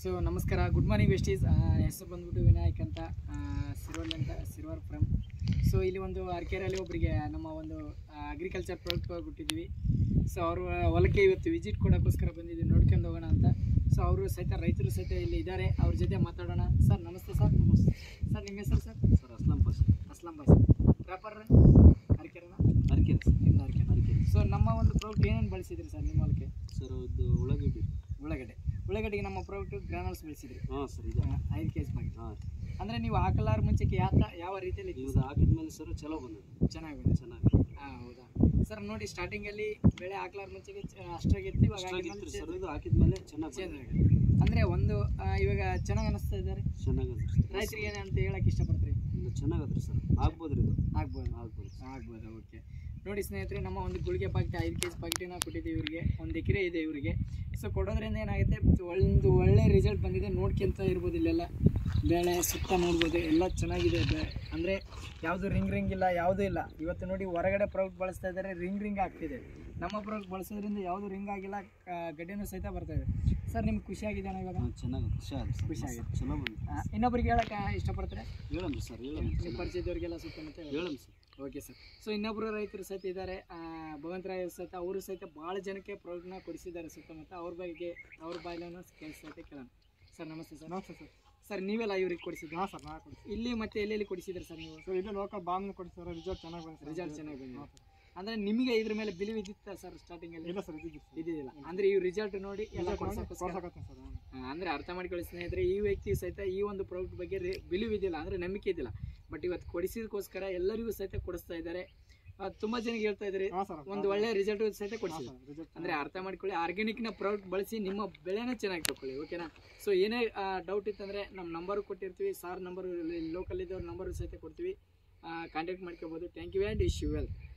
So ನಮಸ್ಕಾರ good morning ವೆಸ್ಟೀಸ್ ಹೆಸರು ಬಂದ್ಬಿಟ್ಟು ವಿನಾಯಕ್ ಅಂತ ಸಿರ್ವಲ್ ಅಂತ ಸಿರ್ವರ್ ಫ್ರಮ್ ಸೊ ಇಲ್ಲಿ ಒಂದು ಅರ್ಕೆರಲ್ಲಿ ಒಬ್ಬರಿಗೆ ನಮ್ಮ ಒಂದು ಅಗ್ರಿಕಲ್ಚರ್ ಪ್ರಾಡಕ್ಟ್ ಬಿಟ್ಟಿದ್ದೀವಿ ಸೊ ಅವರು ಹೊಲಕ್ಕೆ ಇವತ್ತು ವಿಸಿಟ್ ಕೊಡೋಕ್ಕೋಸ್ಕರ ಬಂದಿದ್ದೀವಿ ನೋಡ್ಕೊಂಡು ಹೋಗೋಣ ಅಂತ ಸೊ ಅವರು ಸಹಿತ ರೈತರು ಸಹಿತ ಇಲ್ಲಿ ಇದ್ದಾರೆ ಅವ್ರ ಜೊತೆ ಮಾತಾಡೋಣ ಸರ್ ನಮಸ್ತೆ ಸರ್ ನಮಸ್ತೆ ಸರ್ ನಿಮ್ಮ ಹೆಸರು ಸರ್ ಸರ್ ಅಸ್ಲಾಂ ಪಾಷ ಅಸ್ಲಾಂ ಬಾಯ್ ಸರ್ ಪ್ರಾಪರ್ ಅರ್ಕೆರನ ಅರಕೆ ನಿಮ್ದು ಅರ್ಕೆ ಅರಕೆ ಸೊ ನಮ್ಮ ಒಂದು ಪ್ರಾಡಕ್ಟ್ ಏನೇನು ಬಳಸಿದ್ರಿ ಸರ್ ನಿಮ್ಮ ಹೊಲಕ್ಕೆ ಸರ್ ಅದು ಉಳ್ಳಾಗಡ್ಡಿ ಉಳ್ಳಾಗಡ್ಡೆ ಉಳ್ಳಾಗಡ್ಡೆಗೆ ನಮ್ಮ ಪ್ರಾಡಕ್ಟ್ ಗ್ರಾನಲ್ಸ್ ಬೆಳೆಸಿದ್ರಿ ಹಾಂ ಸರ್ ಇದೆ ಐದು ಕೆ ಜಿ ಬಾಗಿ ಹಾಂ ಅಂದ್ರೆ ನೀವು ಹಾಕಲಾರ ಮುಂಚೆಗೆ ಯಾವ ಯಾವ ರೀತಿಯಲ್ಲಿ ಇತ್ತು ಇವಾಗ ಹಾಕಿದ್ಮೇಲೆ ಸರ್ ಚಲೋ ಬಂದದ್ದು ಚೆನ್ನಾಗಿ ಬಂದಿದೆ ಚೆನ್ನಾಗಿ ಹಾಂ ಹೌದಾ ಸರ್ ನೋಡಿ ಸ್ಟಾರ್ಟಿಂಗ್ ಅಲ್ಲಿ ಬೆಳೆ ಹಾಕ್ಲಾರ ಮುಂಚೆಗೆ ಚ- ಅಷ್ಟಾಗಿತ್ತು ಇವಾಗ ಅಷ್ಟಾಗಿತ್ತು ಸರ್ ಇದು ಹಾಕಿದ್ಮೇಲೆ ಚೆನ್ನಾಗಿ ಚೇಂಜ್ ಬಂದಿದೆ. ಆಗಿದೆ ಅಂದ್ರೆ ಒಂದು ಆ, ಇವಾಗ ಚೆನ್ನಾಗಿ ಅನಿಸ್ತಾ ಇದ್ದಾರೆ ಚೆನ್ನಾಗದ್ರಿ ಸರ್ ರೈತರಿಗೆ ಏನು ಅಂತ ಹೇಳಕ್ ಇಷ್ಟಪಡ್ತೀರಿ ಇಲ್ಲ ಚೆನ್ನಾಗದ್ರಿ ಸರ್ ಆಗ್ಬೋದ್ರಿ ಇದು ಆಗ್ಬೋದು ಆಗ್ಬೋದು ಸರ್. ಆಗ್ಬೋದು ಓಕೆ ನೋಡಿ ಸ್ನೇಹಿತರೆ ನಮ್ಮ ಒಂದು ಗುಳಿಗೆ ಪಾಕೆಟ್ ಐದು ಕೆ ಜಿ ಪಾಕೆಟಿನ ಕೊಟ್ಟಿದ್ದೀವಿ ಇವರಿಗೆ ಒಂದು ಎಕರೆ ಇದೆ ಇವರಿಗೆ ಸೊ ಕೊಡೋದ್ರಿಂದ ಏನಾಗುತ್ತೆ ಒಂದು ಒಳ್ಳೆ ರಿಸಲ್ಟ್ ಬಂದಿದೆ ನೋಡ್ಕೊಂತ ಇರ್ಬೋದು ಇಲ್ಲೆಲ್ಲ ಬೆಳೆ ಸುತ್ತ ನೋಡ್ಬೋದು ಎಲ್ಲ ಚೆನ್ನಾಗಿದೆ ಬೆ ಅಂದರೆ ಯಾವುದು ರಿಂಗ್ ರಿಂಗ್ ಇಲ್ಲ ಯಾವುದೂ ಇಲ್ಲ ಇವತ್ತು ನೋಡಿ ಹೊರಗಡೆ ಪ್ರಾಡಕ್ಟ್ ಬಳಸ್ತಾ ಇದ್ದಾರೆ ರಿಂಗ್ ರಿಂಗ್ ಆಗ್ತಿದೆ ನಮ್ಮ ಪ್ರಾಡಕ್ಟ್ ಬಳಸೋದ್ರಿಂದ ಯಾವುದು ರಿಂಗ್ ಆಗಿಲ್ಲ ಕ- ಗಡ್ಡೆನೂ ಸಹಿತ ಬರ್ತಾ ಇದೆ ಸರ್ ನಿಮ್ಗೆ ಖುಷಿ ಆಗಿದೆ ಇವಾಗ ಹಾಂ ಚೆನ್ನಾಗಿ ಖುಷಿ ಆಗಿದೆ ಸರ್. ಖುಷಿ ಆಗಿದೆ. ಚಲೋ ಬಂದು ಆ, ಇನ್ನೊಬ್ರಿಗೆ ಹೇಳಕ್ಕೆ ಇಷ್ಟಪಡ್ತಾರೆ ಹೇಳಮ್ರಿ ಸರ್ ಹೇಳಮ್ ನಿಮ್ಮ ಪರಿಚಯದವ್ರಿಗೆಲ್ಲ ಸುತ್ತಮುತ್ತ ಹೇಳಿ. ಹೇಳಮ್ ಸರ್ ಓಕೆ ಸರ್ ಸೊ ಇನ್ನೊಬ್ಬರು ರೈತರು ಸಹಿತ ಇದ್ದಾರೆ ಭಗವಂತ ರಾಯ್ ಸಹಿತ ಅವರು ಸಹಿತ ಭಾಳ ಜನಕ್ಕೆ ಪ್ರಾಡಕ್ಟ್ನ ಕೊಡಿಸಿದ್ದಾರೆ ಸುತ್ತಮುತ್ತ ಅವ್ರ ಬಗ್ಗೆ ಅವ್ರ ಬಾಯಿಲನ್ನು ಕೇಳಿ ಸಹಿತ ಕೇಳೋಣ ಸರ್ ನಮಸ್ತೆ ಸರ್ ನಮಸ್ತೆ ಸರ್ ಸರ್ ನೀವೆಲ್ಲ ಇವ್ರಿಗೆ ಕೊಡಿಸಿದ್ದು ಹಾಂ ಸರ್ ನಾ ಕೊಡಿಸಿ ಇಲ್ಲಿ ಮತ್ತೆ ಎಲ್ಲೆಲ್ಲಿ ಕೊಡಿಸಿದ್ರೆ ಸರ್ ನೀವು ಸರ್ ಇಲ್ಲಿ ಲೋಕಲ್ ಬಾಂಬ್ ಕೊಡ್ತಾರೆ ರಿಸಲ್ಟ್ ಚೆನ್ನಾಗಿ ಬಂದಿದೆ ರಿಸಲ್ಟ್ ಚೆನ್ನಾಗಿ ಬಂದಿದೆ ಅಂದರೆ ನಿಮಗೆ ಇದ್ರ ಮೇಲೆ ಬಿಲಿವ್ ಇದ್ದಿತ್ತ ಸರ್ ಸ್ಟಾರ್ಟಿಂಗಲ್ಲಿ ಇಲ್ಲ ಸರ್ ಇದ್ದಿದ್ದು ಸರ್ ಇದ್ದಿದ್ದಿಲ್ಲ ಅಂದರೆ ಈ ರಿಸಲ್ಟ್ ನೋಡಿ ಎಲ್ಲ ಕೊಡ್ಸೋಕ್ಕೋಸ್ಕರ ಕೊಡ್ಸಕತ್ತೀನಿ ಸರ್ ನಾನು. ಆ, ಅಂದ್ರೆ ಅರ್ಥ ಮಾಡ್ಕೊಳ್ಳಿ ಸ್ನೇಹಿತರೆ ಈ ವ್ಯಕ್ತಿ ಸಹಿತ ಈ ಒಂದು ಪ್ರಾಡಕ್ಟ್ ಬಗ್ಗೆ ಬಿಲಿವ್ ಇದಿಲ್ಲ ಅಂದ್ರೆ ನಂಬಿಕೆ ಇದ್ದಿಲ್ಲ ಬಟ್ ಇವತ್ತು ಕೊಡಿಸಿದಕ್ಕೋಸ್ಕರ ಎಲ್ಲರಿಗೂ ಸಹಿತ ಕೊಡಿಸ್ತಾ ಇದ್ದಾರೆ ಆ, ತುಂಬಾ ಜನಕ್ಕೆ ಹೇಳ್ತಾ ಇದ್ದಾರೆ ಹಾಂ ಸರ್ ಒಂದು ಒಳ್ಳೆ ರಿಸಲ್ಟ್ ಸಹಿತ ಕೊಡಿಸಿದ್ರು ರಿಸಲ್ಟ್ ಅಂದ್ರೆ ಅರ್ಥ ಮಾಡ್ಕೊಳ್ಳಿ ಆರ್ಗ್ಯಾನಿಕ್ ನ ಪ್ರಾಡಕ್ಟ್ ಬಳಸಿ ನಿಮ್ಮ ಬೆಳೆನ ಚೆನ್ನಾಗಿ ತಗೊಳ್ಳಿ ಓಕೆನಾ ಸೊ ಏನೇ ಡೌಟ್ ಇತ್ತಂದ್ರೆ ನಮ್ಮ ನಂಬರ್ ಕೊಟ್ಟಿರ್ತೀವಿ ಸಾರ್ ನಂಬರ್ ಲೋಕಲ್ ಇದ್ದವ್ರ ನಂಬರ್ ಸಹಿತ ಕೊಡ್ತೀವಿ ಕಾಂಟ್ಯಾಕ್ಟ್ ಮಾಡ್ಕೋಬಹುದು thank you and wish you well